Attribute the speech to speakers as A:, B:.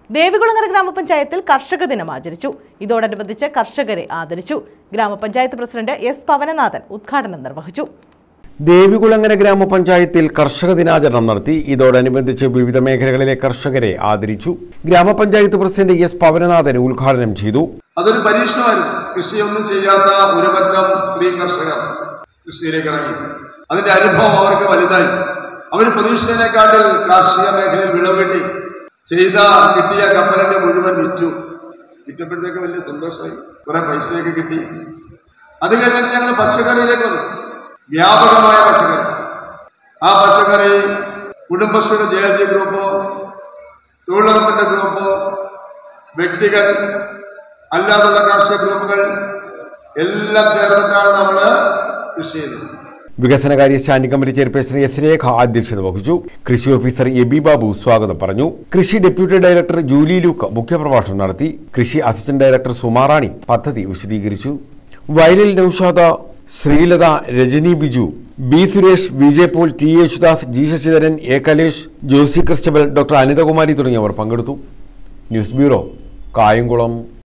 A: ദേവികുളങ്ങര ഗ്രാമപഞ്ചായത്തിൽ കർഷക ദിനം ആചരിച്ചു ഇതോടനുബന്ധിച്ച് കർഷകരെ ആദരിച്ചു ഗ്രാമപഞ്ചായത്ത് പ്രസിഡന്റ് എസ് പവനനാഥൻ ഉദ്ഘാടനം നിർവഹിച്ചു
B: ദേവികുളങ്ങര ഗ്രാമപഞ്ചായത്തിൽ കർഷക ദിനാചരണം നടത്തി ഇതോടനുബന്ധിച്ച് വിവിധ മേഖലകളിലെ കർഷകരെ ആദരിച്ചു ഗ്രാമപഞ്ചായത്ത് പ്രസിഡന്റ് എസ് പവനനാഥൻ ഉദ്ഘാടനം ചെയ്തു
C: അതൊരു പരീക്ഷണമായിരുന്നു കൃഷിയൊന്നും ചെയ്യാത്ത ഒരു പറ്റം സ്ത്രീ കർഷകർ കൃഷിയിലേക്ക് ഇറങ്ങി അതിന്റെ അനുഭവം അവർക്ക് വലുതായി അവർ പ്രതീക്ഷിച്ചതിനെക്കാട്ടിൽ കാർഷിക മേഖലയിൽ വിളവെട്ടി ചെയ്ത കിട്ടിയ കപ്പലിന്റെ മുഴുവൻ വിറ്റു വിറ്റപ്പോഴത്തേക്ക് വലിയ സന്തോഷമായി കുറെ പൈസയൊക്കെ കിട്ടി അത് കഴിഞ്ഞിട്ട് ഞങ്ങൾ പച്ചക്കറിയിലേക്ക് വന്നു വ്യാപകമായ പച്ചക്കറി ആ പച്ചക്കറി കുടുംബശ്രീയുടെ ജെ എൽ ജി ഗ്രൂപ്പോ തൊഴിലുറപ്പിന്റെ ഗ്രൂപ്പോ വ്യക്തികൾ അല്ലാതുള്ള കാർഷിക ഗ്രൂപ്പുകൾ എല്ലാം ചേർന്നിട്ടാണ് നമ്മൾ കൃഷി ചെയ്യുന്നത്
B: വികസനകാര്യ standing committee chairperson S Rekha അധ്യക്ഷത വഹിച്ചു കൃഷി ഓഫീസർ എ ബി ബാബു സ്വാഗതം പറഞ്ഞു കൃഷി ഡെപ്യൂട്ടി ഡയറക്ടർ ജൂലി ലൂക്ക് മുഖ്യപ്രഭാഷണം നടത്തി കൃഷി അസിസ്റ്റന്റ് ഡയറക്ടർ സുമാറാണി പദ്ധതി വിശദീകരിച്ചു വയലിൽ Noushad Sreelatha Rajani Biju B Suresh V J Paul T Yesudas G Sasidharan A Kalesh Josy Christabel doctor Anithakumari തുടങ്ങിയവർ പങ്കെടുത്തു ന്യൂസ് ബ്യൂറോ കായംകുളം